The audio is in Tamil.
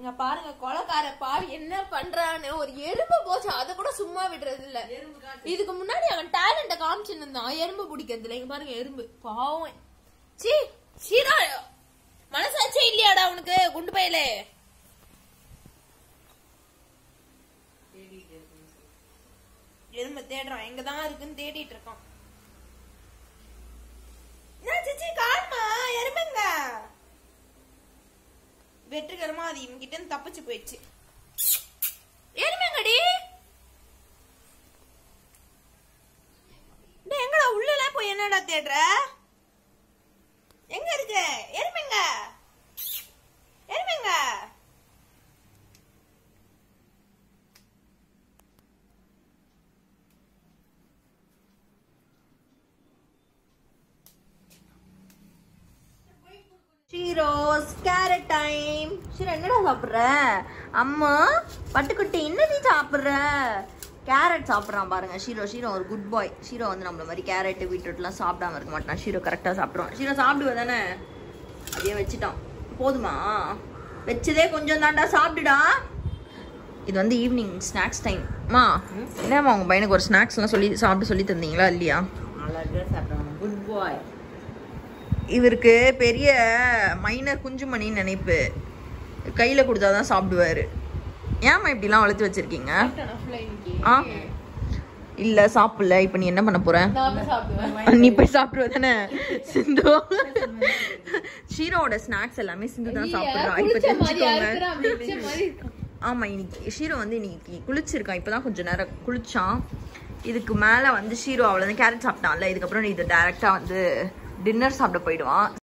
இங்க பாருங்க கொலக்கார பாவி என்ன பண்றான்னு ஒரு எறும்பு போச்சு அதை கூட சும்மா விடுறது இல்ல இதுக்கு முன்னாடி அவன் டேலண்ட காமிச்சுன்னு இருந்தான் எறும்பு பிடிக்கிறதுல இங்க பாருங்க எறும்பு பாவம் சீ சீரா மனசாச்சே இல்லையாடா உனக்கு குண்டு பையலே எறும்பு தேடுறான் எங்கதான் இருக்குன்னு தேடிட்டு இருக்கான் என்ன சிச்சி காணுமா எறும்புங்க வெற்றிகரமா அது இவங்கிட்ட இருந்து தப்பிச்சு போயிடுச்சு எருமைங்கடி டேய், எங்கடா உள்ளலாம் போய் என்னடா தேடுற எங்க இருக்கு எருமைங்க எருமைங்க ஷீரோஸ் கேரட் டைம் ஷீரோ என்னடா சாப்பிடுற அம்மா பட்டுக்குட்டி என்ன நீ சாப்பிடுற கேரட் சாப்பிட்றான் பாருங்க ஷீரோ ஷீரோ ஒரு குட் பாய் ஷீரோ வந்து நம்மள மாதிரி கேரட் பீட்ரூட்லாம் சாப்பிடாம இருக்க மாட்டான் ஷீரோ கரெக்டாக சாப்பிடுவான் ஷீரோ சாப்பிடுவ தானே அப்படியே வச்சுட்டான் போதுமா வச்சதே கொஞ்சம் தாண்டா சாப்பிடுடா இது வந்து ஈவினிங் ஸ்நாக்ஸ் டைம் மா என்னம்மா உங்க பையனுக்கு ஒரு ஸ்நாக்ஸ்லாம் சொல்லி சாப்பிட்டு சொல்லி தந்தீங்களா இல்லையா அழகா சாப்பிடுவாங்க குட் பாய் இவருக்கு பெரிய மைனர் குஞ்சுமணின்னு நினைப்பு கையில கொடுத்தாதான் சாப்பிடுவாரு ஏம்மா இப்படிலாம் வளர்த்து வச்சிருக்கீங்க ஆ இல்ல சாப்பிடல இப்ப நீ என்ன பண்ண போற நீ போய் சாப்பிடுவ தானே சிந்து ஷீரோட ஸ்நாக்ஸ் எல்லாமே சிந்து தான் சாப்பிடுறா இப்ப தெரிஞ்சுக்கோங்க ஆமா இன்னைக்கு ஷீரோ வந்து இன்னைக்கு குளிச்சிருக்கான் இப்பதான் கொஞ்ச நேரம் குளிச்சான் இதுக்கு மேல வந்து ஷீரோ அவ்வளவுதான் கேரட் சாப்பிட்டான்ல இதுக்கப்புறம் இது டைரக்டா வந்து டின்னர் சாப்பிட போயிடுவான்